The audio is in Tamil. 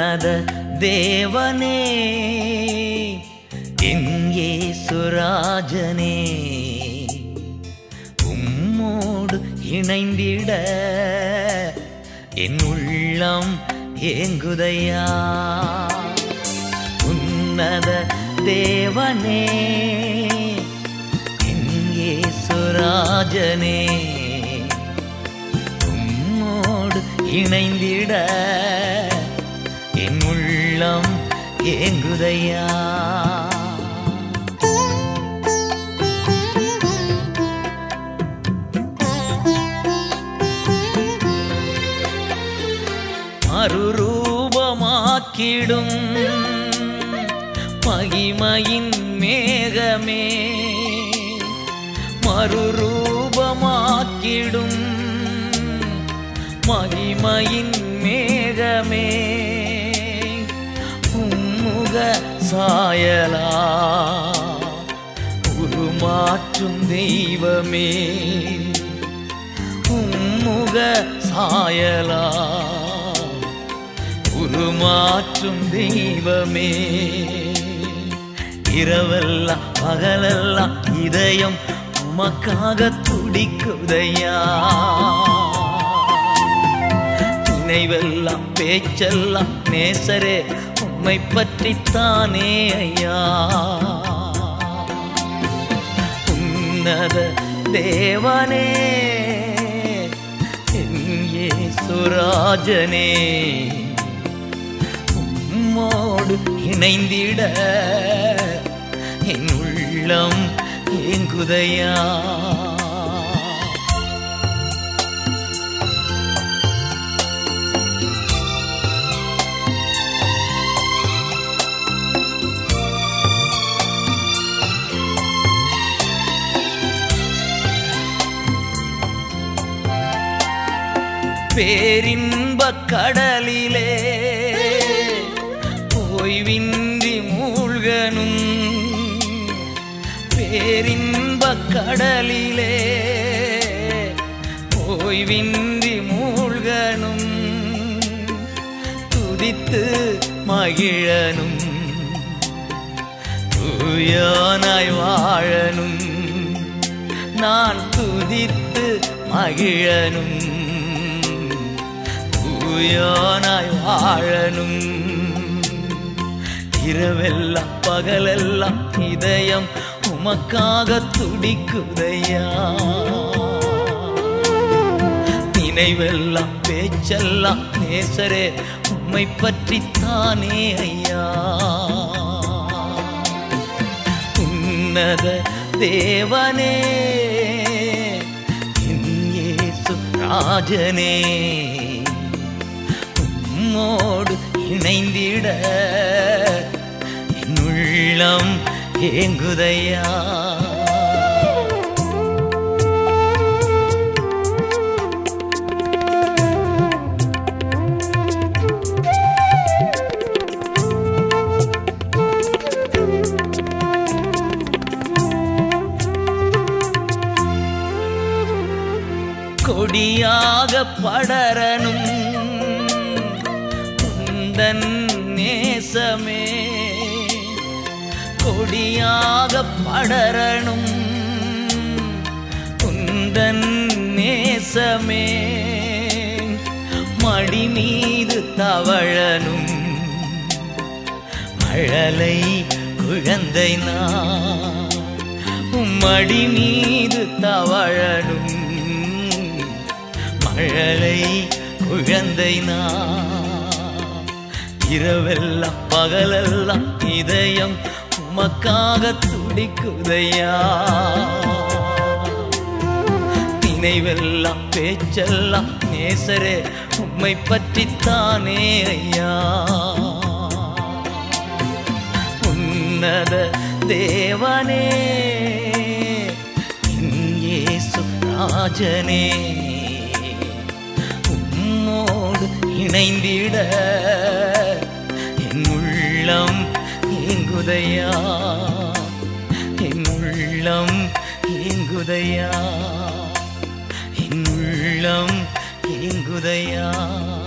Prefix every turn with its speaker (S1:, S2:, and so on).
S1: உன்னத தேவனே எங்கே சுராஜனே உம்மோடு இணைந்திட என் உள்ளம் ஏங்குதையா உன்னத தேவனே எங்கே சுராஜனே உம்மோடு இணைந்திட என் உள்ளம் ஏங்குதையா மறுரூபமாக்கிடும் மகிமையின் மேகமே மறுரூபமாக்கிடும் மகிமையின் மேகமே உம்முக சாயலா உருமாற்றும் தெய்வமே உம்முக சாயலா உருமாற்றும் தெய்வமே இரவெல்லாம் பகலெல்லாம் இதயம் உமக்காக துடிக்குதையா நினைவெல்லாம் பேச்செல்லாம் நேசரே உம்மை பற்றித்தானே ஐயா உன்னத தேவனே எங்கே சுராஜனே உம்மோடு இணைந்திட என் உள்ளம் ஏங்குதையா பேரின்பக் கடலிலே ஓய்வின்றி மூழ்கனும் பேரின்பக் கடலிலே ஓய்வின்றி மூழ்கனும் துதித்து மகிழனும் தூயானாய் வாழனும் நான் துதித்து மகிழனும் தூயானாய் வாழனும் இரவெல்லாம் பகலெல்லாம் இதயம் உமக்காக துடிக்குதையா நினைவெல்லாம் பேச்செல்லாம் நேசரே உம்மை பற்றித்தானே ஐயா உன்னத தேவனே என் இயேசு ராஜனே உம்மோடு இணைந்திட என் உள்ளம் ஏங்குதையா கொடியாக படரனும் உந்தன் நேசமே கொடியாக படரனும் உந்தன் நேசமே மடி மீது தவழனும் மழலை குழந்தை நான் உம்மடி மீது தவழனும் மழலை குழந்தை நான் இரவெல்லாம் பகலெல்லாம் இதயம் உமக்காக துடிக்குதையா நினைவெல்லாம் பேச்செல்லாம் நேசரே உம்மை பற்றித்தானே ஐயா உன்னத தேவனே என் இயேசு ராஜனே உம்மோடு இணைந்திட என் உள்ளம் ஏங்குதையா என் உள்ளம் ஏங்குதையா என் உள்ளம் ஏங்குதையா